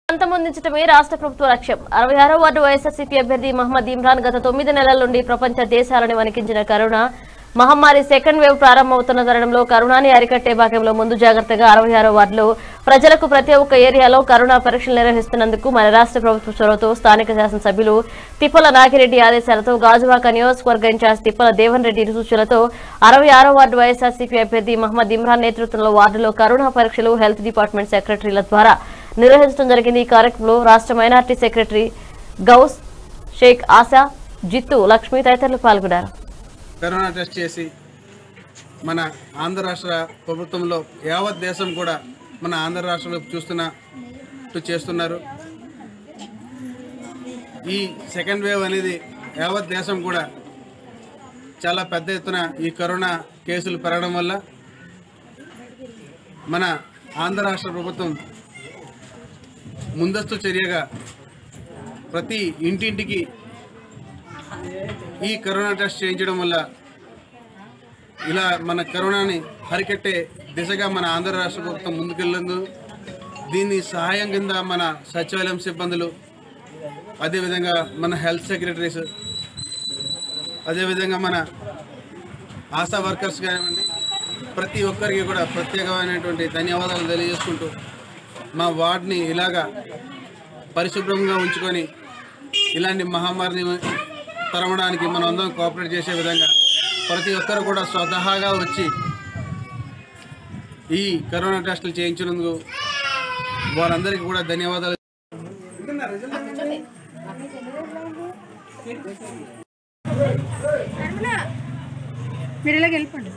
అంతమొందించడమే రాష్ట్ర ప్రభుత్వ లక్ష్యం అరవై ఆరో వార్డు వైఎస్ఆర్సీపీ అభ్యర్థి మహమ్మద్ ఇమ్రాన్ గత తొమ్మిది నెలల నుండి ప్రపంచ దేశాలను వణికించిన కరోనా మహమ్మారి సెకండ్ వేవ్ ప్రారంభమవుతున్న తరుణంలో కరోనాని అరికట్టే భాగంలో ముందు జాగ్రత్తగా అరవై ఆరో వార్డులో ప్రజలకు ప్రతి ఒక్క ఏరియాలో కరోనా పరీక్షలు నిర్వహిస్తున్నందుకు మన రాష్ట్ర ప్రభుత్వ చొరవతో స్థానిక శాసనసభ్యులు తిప్పల నాగిరెడ్డి ఆదేశాలతో గాజువాక నియోజకవర్గ ఇన్ఛార్జ్ తిప్పల దేవన్ రెడ్డి సూచనలతో అరవై ఆరో వార్డు వైఎస్ఆర్సీపీ అభ్యర్థి మహమ్మద్ ఇమ్రాన్ నేతృత్వంలో వార్డులో కరోనా పరీక్షలు హెల్త్ డిపార్ట్మెంట్ సెక్రటరీల ద్వారా నిర్వహించడం జరిగింది ఈ కార్యక్రమంలో రాష్ట్ర మైనార్టీ సెక్రటరీ గౌస్ షేక్ ఆశా జిత్తు లక్ష్మి తదితరులు పాల్గొన్నారు కరోనా టెస్ట్ చేసి మన ఆంధ్ర రాష్ట్ర ప్రభుత్వంలో యావత్ దేశం కూడా మన ఆంధ్ర రాష్ట్రంలో చూస్తున్నట్టు చేస్తున్నారు ఈ సెకండ్ వేవ్ అనేది యావత్ దేశం కూడా చాలా పెద్ద ఎత్తున ఈ కరోనా కేసులు పెరగడం వల్ల మన ఆంధ్ర రాష్ట్ర ప్రభుత్వం ముందస్తు చర్యగా ప్రతి ఇంటింటికి ఈ కరోనా టెస్ట్ చేయించడం వల్ల ఇలా మన కరోనాని అరికట్టే దిశగా మన ఆంధ్ర రాష్ట్ర ప్రభుత్వం ముందుకెళ్ళందు దీని సహాయం కింద మన సచివాలయం సిబ్బందులు అదేవిధంగా మన హెల్త్ సెక్రటరీస్ అదేవిధంగా మన ఆశా వర్కర్స్ కానివ్వండి ప్రతి ఒక్కరికి కూడా ప్రత్యేకమైనటువంటి ధన్యవాదాలు తెలియజేసుకుంటూ మా వార్డ్ని ఇలాగా పరిశుభ్రంగా ఉంచుకొని ఇలాంటి మహమ్మారిని తరమడానికి మనం అందరం కోఆపరేట్ చేసే విధంగా ప్రతి ఒక్కరు కూడా స్వతహాగా వచ్చి ఈ కరోనా టెస్టులు చేయించినందుకు వారందరికీ కూడా ధన్యవాదాలు మీరు ఇలాగ వెళ్ళిపోండి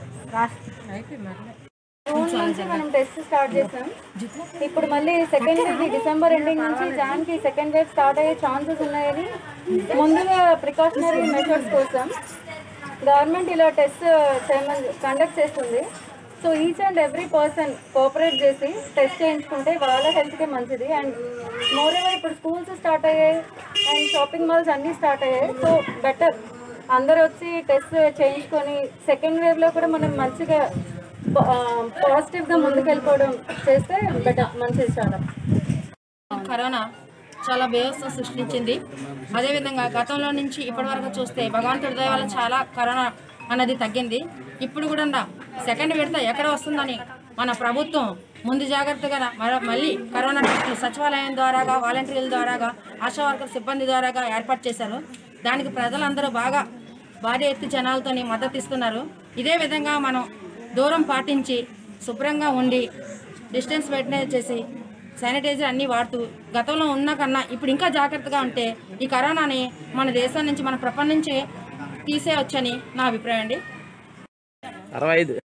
జూన్ నుంచి మనం టెస్ట్ స్టార్ట్ చేసాం ఇప్పుడు మళ్ళీ సెకండ్ వేవ్ డిసెంబర్ ఎండింగ్ నుంచి జాన్ కి సెకండ్ వేవ్ స్టార్ట్ అయ్యే ఛాన్సెస్ ఉన్నాయని ముందుగా ప్రికాషనరీ మెథడ్స్ కోసం గవర్నమెంట్ ఇలా టెస్ట్ చేయమని కండక్ట్ చేస్తుంది so each and every person cooperate చేసి టెస్ట్ చేయించుకుంటే వాళ్ళ హెల్త్కే మంచిది అండ్ మోర్ ఎవర్ ఇప్పుడు స్కూల్స్ స్టార్ట్ అయ్యాయి అండ్ షాపింగ్ మాల్స్ అన్నీ స్టార్ట్ అయ్యాయి సో బెటర్ అందరూ వచ్చి టెస్ట్ చేయించుకొని సెకండ్ వేవ్లో కూడా మనం మంచిగా పాజిటివ్గా ముందుకెళ్ళిపోవడం చేస్తే బెటర్ మంచిది చాలా కరోనా చాలా బేవస్థ సృష్టించింది అదేవిధంగా గతంలో నుంచి ఇప్పటి వరకు చూస్తే భగవంతుడి దయ వల్ల చాలా కరోనా అన్నది తగ్గింది ఇప్పుడు కూడా సెకండ్ విడత ఎక్కడ వస్తుందని మన ప్రభుత్వం ముందు జాగ్రత్తగా మర- మళ్ళీ కరోనా టెస్టులు సచివాలయం ద్వారాగా వాలంటీర్ల ద్వారాగా ఆశా వర్కర్ సిబ్బంది ద్వారాగా ఏర్పాటు చేశారు దానికి ప్రజలందరూ బాగా భారీ ఎత్తు జనాలతోని మద్దతు ఇస్తున్నారు ఇదే విధంగా మనం దూరం పాటించి శుభ్రంగా ఉండి డిస్టెన్స్ మెయింటైన్ చేసి శానిటైజర్ అన్నీ వాడుతూ గతంలో ఉన్న కన్నా ఇప్పుడు ఇంకా జాగ్రత్తగా ఉంటే ఈ కరోనాని మన దేశం నుంచి మన ప్రపంచం నుంచి తీసేయవచ్చని నా అభిప్రాయం అండి అరవై ఐదు